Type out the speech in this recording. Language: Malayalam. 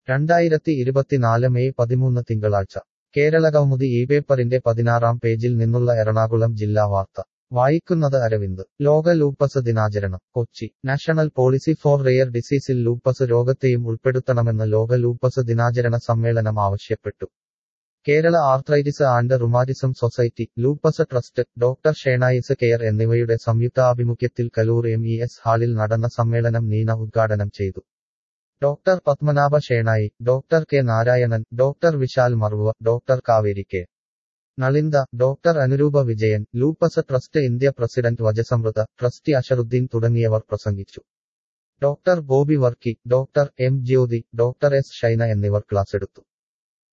രണ്ടായിരത്തി ഇരുപത്തിനാല് മെയ് പതിമൂന്ന് തിങ്കളാഴ്ച കേരളകൗമുദി ഈ പേപ്പറിന്റെ പതിനാറാം പേജിൽ നിന്നുള്ള എറണാകുളം ജില്ലാ വാർത്ത വായിക്കുന്നത് അരവിന്ദ് ലോക ലൂപ്പസ് ദിനാചരണം Kochi national policy for rare ഡിസീസിൽ ലൂപ്പസ് രോഗത്തെയും ഉൾപ്പെടുത്തണമെന്ന് ലോക ലൂപ്പസ് ദിനാചരണ സമ്മേളനം ആവശ്യപ്പെട്ടു Kerala arthritis and rheumatism society lupus trust doctor Shenoy's care എന്നിവയുടെ സംയുക്താഭിമുഖ്യത്തിൽ കലൂർ എം ഇ എസ് ഹാളിൽ നടന്ന സമ്മേളനം നീന ഉദ്ഘാടനം ചെയ്തു doctor Padmanabha Shenoy doctor K Narayanan doctor Vishal Maruva doctor Kaveri K Nalinda doctor Anuroopa Vijayan lupus trust India president Vajasamritha trustee Asharuddin തുടങ്ങിയവർ പ്രസംഗിച്ചു doctor Bobby Varkey doctor M ജ്യോതി ഡോക്ടർ എസ് ഷൈന എന്നിവർ ക്ലാസെടുത്തു